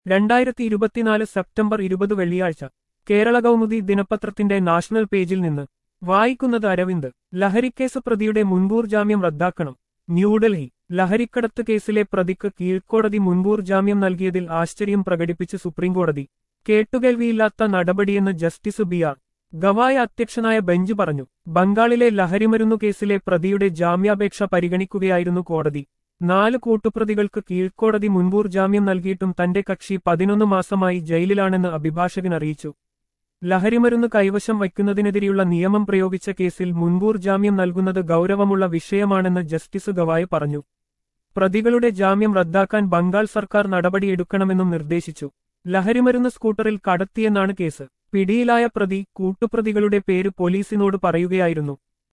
രണ്ടായിരത്തി ഇരുപത്തിനാല് സെപ്റ്റംബർ ഇരുപത് വെള്ളിയാഴ്ച കേരള കൗമുദി ദിനപത്രത്തിന്റെ നാഷണൽ പേജിൽ നിന്ന് വായിക്കുന്നത് അരവിന്ദ് ലഹരിക്കേസ് പ്രതിയുടെ മുൻകൂർ ജാമ്യം റദ്ദാക്കണം ന്യൂഡൽഹി ലഹരിക്കടത്ത് കേസിലെ പ്രതിക്ക് കീഴ്ക്കോടതി മുൻകൂർ ജാമ്യം നൽകിയതിൽ ആശ്ചര്യം പ്രകടിപ്പിച്ച് സുപ്രീംകോടതി കേട്ടുകേൾവിയില്ലാത്ത നടപടിയെന്ന് ജസ്റ്റിസ് ബി ആർ ഗവായ അധ്യക്ഷനായ ബെഞ്ച് പറഞ്ഞു ബംഗാളിലെ ലഹരിമരുന്നു കേസിലെ പ്രതിയുടെ ജാമ്യാപേക്ഷ പരിഗണിക്കുകയായിരുന്നു കോടതി നാല് കൂട്ടുപ്രതികൾക്ക് കീഴ്ക്കോടതി മുൻകൂർ ജാമ്യം നൽകിയിട്ടും തന്റെ കക്ഷി പതിനൊന്ന് മാസമായി ജയിലിലാണെന്ന് അഭിഭാഷകൻ അറിയിച്ചു ലഹരിമരുന്ന് കൈവശം വയ്ക്കുന്നതിനെതിരെയുള്ള നിയമം പ്രയോഗിച്ച കേസിൽ മുൻകൂർ ജാമ്യം നൽകുന്നത് ഗൗരവമുള്ള വിഷയമാണെന്ന് ജസ്റ്റിസ് ഗവായ് പറഞ്ഞു പ്രതികളുടെ ജാമ്യം റദ്ദാക്കാൻ ബംഗാൾ സർക്കാർ നടപടിയെടുക്കണമെന്നും നിർദ്ദേശിച്ചു ലഹരിമരുന്ന് സ്കൂട്ടറിൽ കടത്തിയെന്നാണ് കേസ് പിടിയിലായ പ്രതി കൂട്ടുപ്രതികളുടെ പേര് പോലീസിനോട് പറയുകയായിരുന്നു